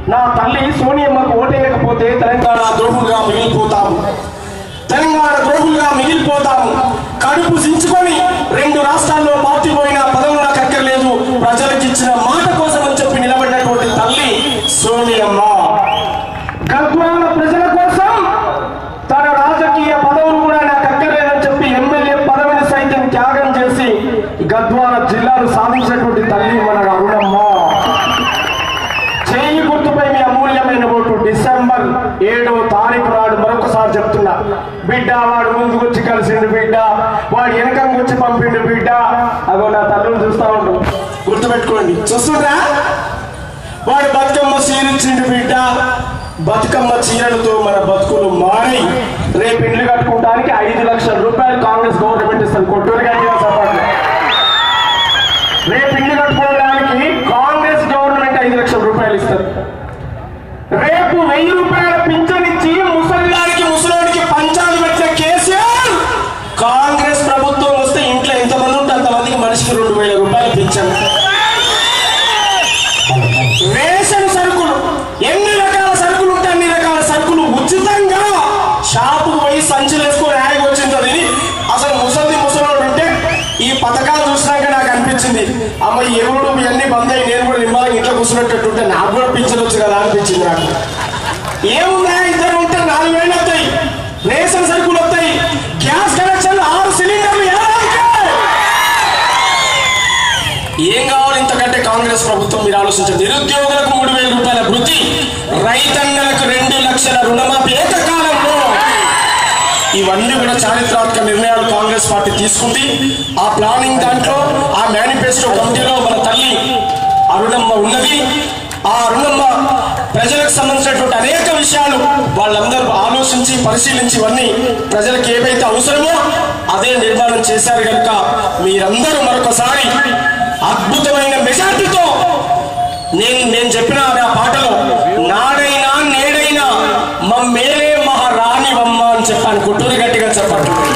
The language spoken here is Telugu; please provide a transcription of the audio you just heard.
నా తల్లి సోనియమ్మకు ఓటేయకపోతే తెలంగాణ ద్రోహులుగా మిగిలిపోతాము తెలంగాణ ద్రోహులుగా మిగిలిపోతాము కడుపు సించుకొని రెండు రాష్ట్రాల్లో పార్టీ పోయినా పదవులు నాకు అక్కర్లేదు ప్రజలకు ఇచ్చిన మాట కోసం అని చెప్పి నిలబడినటువంటి తల్లి సోనియమ్మ గద్వాల ప్రజల కోసం తన రాజకీయ పదవులు కూడా నాకు అక్కర్లేదని చెప్పి ఎమ్మెల్యే పదవిని సైతం త్యాగం చేసి గద్వాల జిల్లాను సాధించినటువంటి తల్లి మన అరుణమ్మ చేయి గుర్తుపై మీ అమూల్యమైన ఓటు డిసెంబర్ ఏడో తారీఖు నాడు మరొకసారి చెప్తున్నా బిడ్డ వాడు ముందుకు వచ్చి కలిసిండు బిడ్డ వాడు వెనకం వచ్చి పంపిండు బిడ్డ అగో నా తల్లుని చూస్తా ఉండు గుర్తుపెట్టుకోండి చూస్తుండ్రా వాడు బతుకమ్మ చీరిచ్చిండు బిడ్డ బతుకమ్మ చీరలతో మన బతుకులు మారి రేపు ఇండ్లు కట్టుకోవడానికి ఐదు లక్షల రూపాయలు కాంగ్రెస్ గవర్నమెంట్ ఇస్తుంది కొట్టూరుగా సపోర్ట్ రేపు ఇల్లు కట్టుకోవడానికి కాంగ్రెస్ గవర్నమెంట్ ఐదు లక్షల రూపాయలు ఇస్తారు రేపు వెయ్యి రూపాయల పింఛన్ ఇచ్చి ముసలిదానికి ముసలోడికి పంచాలు పెట్టిన కేసీఆర్ కాంగ్రెస్ ప్రభుత్వం వస్తే ఇంట్లో ఎంతమంది ఉంటే అంతమందికి మనిషికి రెండు వేల రూపాయలు పింఛన్ రేషన్ సరుకులు ఎన్ని రకాల సరుకులు ఉంటే అన్ని రకాల సరుకులు ఉచితంగా షాపుకు పోయి సంచులు వేసుకొని హాయిగా వచ్చింది అసలు ముసలి ముసలోడు ఉంటే ఈ పథకాలు చూసినాక నాకు అనిపించింది అమ్మ ఈ ఎరువులు ఇవన్నీ బంద్ అయ్యి నేను కూడా నిమ్మలంగా ఇంట్లో కూర్చున్నట్టుంటే నాకు కూడా పింఛన్ వచ్చు కదా అనిపించింది నాకు ఏముందా ఇద్దరు ఉంటే నాలుగు వేలు వస్తాయి రేషన్ సరుకులు వస్తాయి గ్యాస్ కనెక్షన్ ఆరు సిలిండర్లు ఏడాదికే. ఏం కావాలి ఇంతకంటే కాంగ్రెస్ ప్రభుత్వం మీరు ఆలోచించండి నిరుద్యోగులకు మూడు వేల రూపాయల వృత్తి రైతన్నలకు రెండు లక్షల రుణమాఫీ ఏకకాలంలో ఇవన్నీ కూడా చారిత్రాత్మక నిర్ణయాలు కాంగ్రెస్ పార్టీ తీసుకుంది ఆ ప్లానింగ్ దాంట్లో ఆ మేనిఫెస్టో కమిటీలో మన తల్లి అరుణమ్మ ఉన్నది ఆ అరుణమ్మ ప్రజలకు సంబంధించినటువంటి అనేక విషయాలు వాళ్ళందరూ ఆలోచించి పరిశీలించి ఇవన్నీ ప్రజలకు ఏవైతే అవసరమో అదే నిర్మాణం చేశారు కనుక మీరందరూ మరొకసారి అద్భుతమైన మెజార్టీతో నేను నేను చెప్పిన ఆ పాటలో నాడైనా నేడైనా మమ్మేలే మహారాణి వమ్మ అని చెప్పాను కొట్టూరు గట్టిగా చెప్పండి